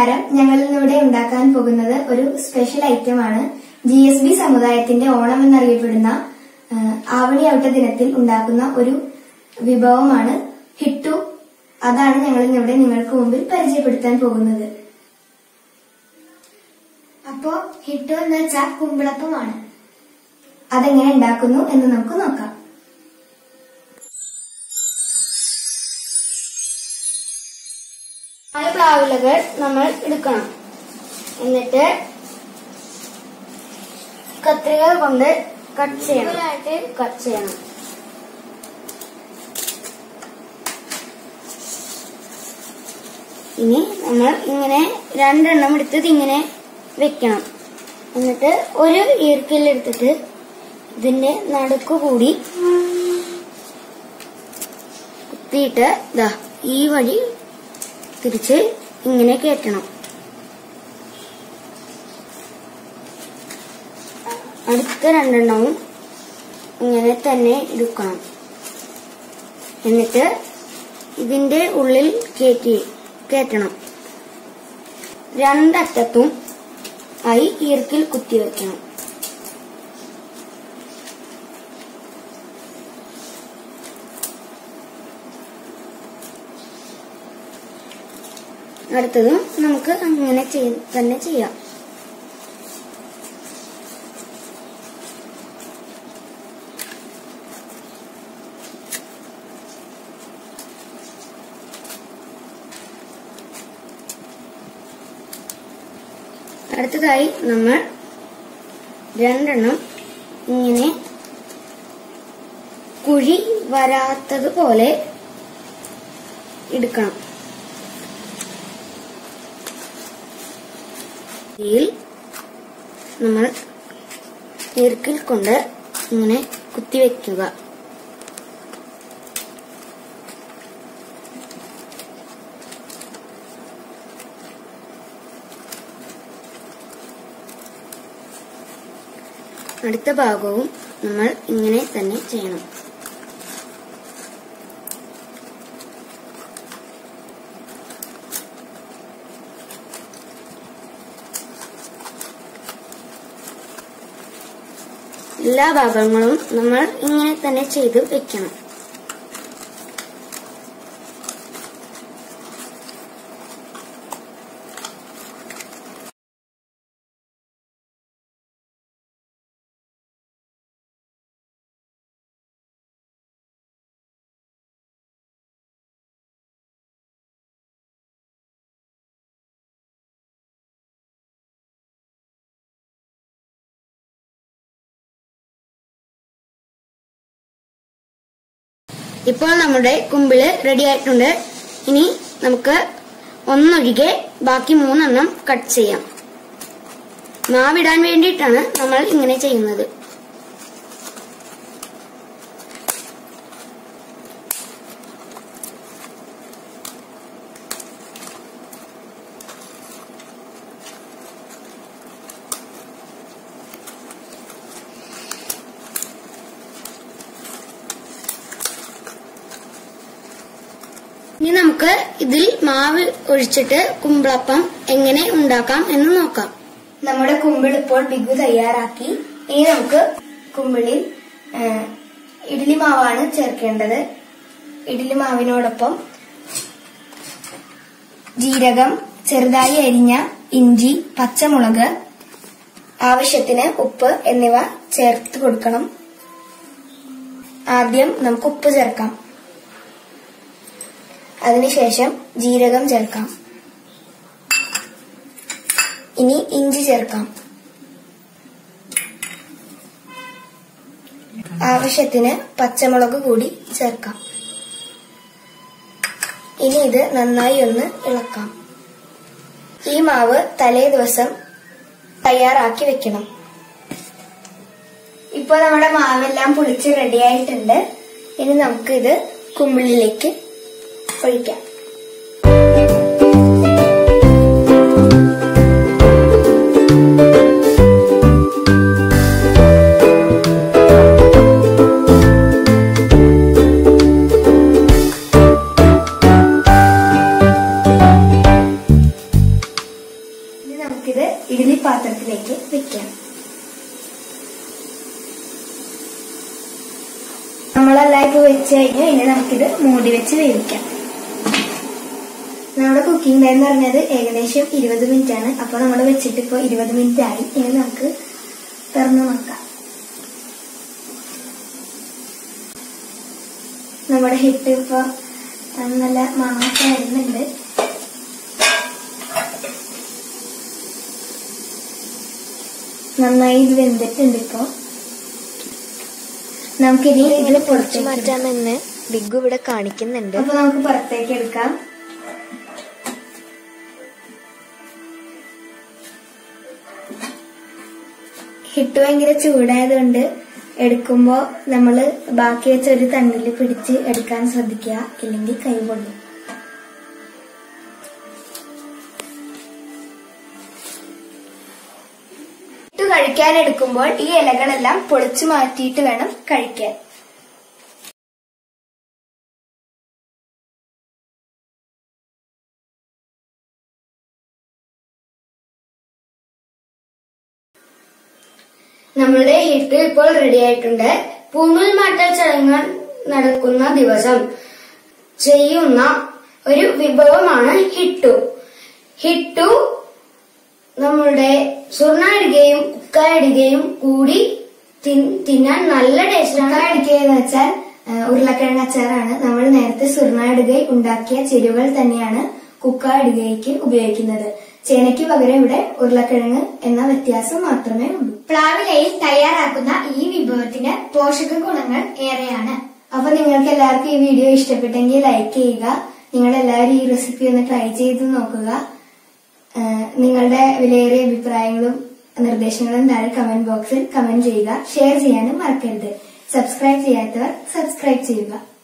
നമസ്കാരം ഞങ്ങൾ ഇന്നിവിടെ ഉണ്ടാക്കാൻ പോകുന്നത് ഒരു സ്പെഷ്യൽ ഐറ്റം ആണ് ജി എസ് ബി സമുദായത്തിന്റെ ഓണം എന്നറിയപ്പെടുന്ന ആ, ആവണി ഔട്ട ദിനത്തിൽ ഉണ്ടാക്കുന്ന ഒരു വിഭവമാണ് ഹിട്ടു അതാണ് ഞങ്ങൾ ഇന്നിവിടെ നിങ്ങൾക്ക് മുമ്പിൽ പരിചയപ്പെടുത്താൻ പോകുന്നത് അപ്പോ ഹിട്ടു എന്ന് വെച്ചാൽ കുമ്പിളപ്പമാണ് അതെങ്ങനെ ഉണ്ടാക്കുന്നു എന്ന് നമുക്ക് നോക്കാം നാല് പ്ലാവിലകൾ നമ്മൾ എടുക്കണം എന്നിട്ട് കത്രിക കൊണ്ട് കട്ട് ചെയ്യണം കട്ട് ചെയ്യണം ഇനി നമ്മൾ ഇങ്ങനെ രണ്ടെണ്ണം എടുത്തത് ഇങ്ങനെ വെക്കണം എന്നിട്ട് ഒരു ഈർക്കലെടുത്തിട്ട് ഇതിന്റെ നടുക്ക് കൂടി കുത്തിയിട്ട് ദാ ഈ വഴി തിരിച്ച് ഇങ്ങനെ കയറ്റണം അടുത്ത രണ്ടെണ്ണവും ഇങ്ങനെ തന്നെ എടുക്കണം എന്നിട്ട് ഇതിന്റെ ഉള്ളിൽ കയറ്റി കയറ്റണം രണ്ടറ്റത്തും ആയി ഈർക്കിൽ കുത്തിവെക്കണം അടുത്തതും നമുക്ക് അങ്ങനെ ചെയ്- തന്നെ ചെയ്യാം അടുത്തതായി നമ്മൾ രണ്ടെണ്ണം ഇങ്ങനെ കുഴി വരാത്തതുപോലെ എടുക്കണം ഇതിൽ നമ്മൾ ഈർക്കിൽ കൊണ്ട് ഇങ്ങനെ കുത്തിവെക്കുക അടുത്ത ഭാഗവും നമ്മൾ ഇങ്ങനെ തന്നെ ചെയ്യണം എല്ലാ ഭാഗങ്ങളും നമ്മൾ ഇങ്ങനെ തന്നെ ചെയ്ത് വെക്കണം ഇപ്പോൾ നമ്മുടെ കുമ്പിള് റെഡി ആയിട്ടുണ്ട് ഇനി നമുക്ക് ഒന്നൊഴികെ ബാക്കി മൂന്നെണ്ണം കട്ട് ചെയ്യാം മാവിടാൻ വേണ്ടിയിട്ടാണ് നമ്മൾ ഇങ്ങനെ ചെയ്യുന്നത് ഇനി നമുക്ക് ഇതിൽ മാവ് ഒഴിച്ചിട്ട് കുമ്പിളപ്പം എങ്ങനെ ഉണ്ടാക്കാം എന്ന് നോക്കാം നമ്മുടെ കുമ്പിൾ ഇപ്പോൾ ബിഗു തയ്യാറാക്കി ഇനി നമുക്ക് കുമ്പിളിൽ ആ, ഇഡ്ഡലി മാവാണ് ചേർക്കേണ്ടത് ഇഡ്ഡലി മാവിനോടൊപ്പം ജീരകം ചെറുതായി അരിഞ്ഞ ഇഞ്ചി പച്ചമുളക് ആവശ്യത്തിന് ഉപ്പ് എന്നിവ ചേർത്ത് കൊടുക്കണം ആദ്യം നമുക്ക് ഉപ്പ് ചേർക്കാം അതിനുശേഷം ജീരകം ചേർക്കാം ഇനി ഇഞ്ചി ചേർക്കാം ആവശ്യത്തിന് പച്ചമുളക് കൂടി ചേർക്കാം ഇനി ഇത് നന്നായി ഒന്ന് ഇളക്കാം ഈ മാവ് തലേ ദിവസം തയ്യാറാക്കി വെക്കണം ഇപ്പോൾ നമ്മുടെ മാവെല്ലാം പുളിച്ച് റെഡിയായിട്ടുണ്ട് ഇനി നമുക്ക് ഇത് കുമ്പിളിലേക്ക് ഒഴിക്കാം നല്ലതായി ഇപ്പൊ വെച്ച് കഴിഞ്ഞാൽ ഇനി നമുക്കിത് മൂടി വെച്ച് വേവിക്കാം നമ്മുടെ കുക്കിംഗ് ടൈം എന്ന് പറഞ്ഞത് ഏകദേശം ഇരുപത് മിനിറ്റ് ആണ് അപ്പൊ നമ്മൾ വെച്ചിട്ട് ഇപ്പൊ ഇരുപത് മിനിറ്റ് ആയി ഇനി നമുക്ക് തുറന്നു നോക്കാം നമ്മുടെ ഹിറ്റ് ഇപ്പൊ നല്ല മണമൊക്കെ വരുന്നുണ്ട് നന്നായി ഇത് വെന്തിട്ടുണ്ട് ഇപ്പൊ നമുക്കിനി ഇത് പൊളിച്ചു പുറത്തേക്ക് എടുക്കാം. മാറ്റാമെന്ന് ബിഗു ഇവിടെ കാണിക്കുന്നുണ്ട് അപ്പൊ നമുക്ക് പുറത്തേക്ക് എടുക്കാം ഹിറ്റ് ഭയങ്കര ചൂടായതുകൊണ്ട് എടുക്കുമ്പോ നമ്മള് ബാക്കി വെച്ച ഒരു തണ്ടില് പിടിച്ച് എടുക്കാൻ ശ്രദ്ധിക്കുക ഇല്ലെങ്കിൽ കൈ പൊള്ളും ഹിറ്റ് കഴിക്കാൻ എടുക്കുമ്പോൾ ഈ ഇലകളെല്ലാം പൊളിച്ചു മാറ്റിയിട്ട് വേണം കഴിക്കാൻ നമ്മളുടെ ഹിറ്റ് ഇപ്പോൾ റെഡി ആയിട്ടുണ്ട് പൂണൂൽ മാറ്റൽ ചടങ്ങ് നടക്കുന്ന ദിവസം ചെയ്യുന്ന ഒരു വിഭവമാണ് ഹിട്ടു ഹിട്ടു നമ്മളുടെ സ്വർണ്ണ ഇടുകയും കുക്ക ഇടുകയും കൂടി തിൻ- തിന്നാൻ നല്ല ടേസ്റ്റാണ് അടിക്കുക എന്ന് വെച്ചാൽ ആ, ഉരുളക്കിഴങ്ങ് അച്ചാറാണ് നമ്മൾ നേരത്തെ സുർണ ഉണ്ടാക്കിയ ചേരുവകൾ തന്നെയാണ് കുക്ക ഇടുകയ്ക്ക് ഉപയോഗിക്കുന്നത് ചേനയ്ക്ക് പകരം ഇവിടെ ഉരുളക്കിഴങ്ങ് എന്ന വ്യത്യാസം മാത്രമേ ഉള്ളൂ പ്ലാവിലയിൽ തയ്യാറാക്കുന്ന ഈ വിഭവത്തിന് പോഷക ഗുണങ്ങൾ ഏറെയാണ് അപ്പൊ നിങ്ങൾക്ക് എല്ലാവർക്കും ഈ വീഡിയോ ഇഷ്ടപ്പെട്ടെങ്കിൽ ലൈക്ക് ചെയ്യുക നിങ്ങൾ എല്ലാവരും ഈ റെസിപ്പി ഒന്ന് ട്രൈ ചെയ്ത് നോക്കുക ആ, നിങ്ങളുടെ വിലയേറിയ അഭിപ്രായങ്ങളും നിർദ്ദേശങ്ങളും താഴെ കമന്റ് ബോക്സിൽ കമന്റ് ചെയ്യുക ഷെയർ ചെയ്യാനും മറക്കരുത് സബ്സ്ക്രൈബ് ചെയ്യാത്തവർ സബ്സ്ക്രൈബ് ചെയ്യുക